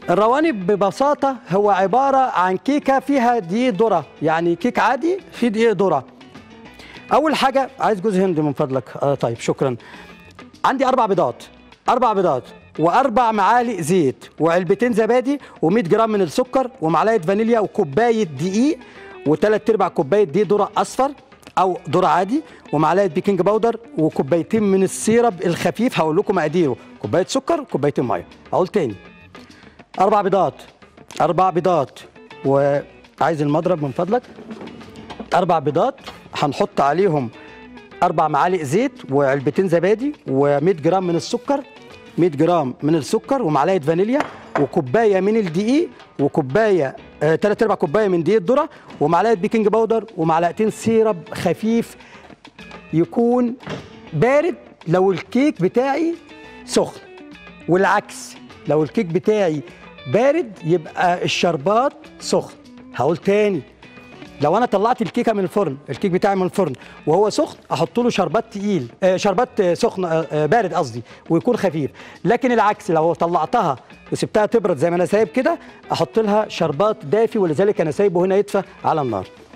الرواني ببساطه هو عباره عن كيكه فيها دقيق ذره يعني كيك عادي فيه دقيق ذره اول حاجه عايز جوز هند من فضلك آه طيب شكرا عندي اربع بيضات اربع بيضات واربع معالق زيت وعلبتين زبادي و100 جرام من السكر ومعلقه فانيليا وكوبايه دقيق وثلاث ارباع كوبايه دقيق ذره اصفر او ذره عادي ومعلقه بيكنج باودر وكوبايتين من السيرب الخفيف هقول لكم مقاديره كوبايه سكر وكوبايتين ميه اقول تاني اربع بيضات اربع بيضات وعايز المضرب من فضلك اربع بيضات هنحط عليهم اربع معالق زيت وعلبتين زبادي و100 جرام من السكر 100 جرام من السكر ومعلقه فانيليا وكوبايه من الدقيق وكوبايه آه، تلات ارباع كوبايه من دقيق الذره ومعلقه بيكنج باودر ومعلقتين سيرب خفيف يكون بارد لو الكيك بتاعي سخن والعكس لو الكيك بتاعي بارد يبقى الشربات سخن هقول تاني لو انا طلعت الكيكه من الفرن الكيك بتاعي من الفرن وهو سخن احط له شربات تقيل آه شربات آه، سخن آه آه، بارد قصدي ويكون خفيف لكن العكس لو طلعتها وسبتها تبرد زي ما انا سايب كده احط لها شربات دافي ولذلك انا سايبه هنا يدفى على النار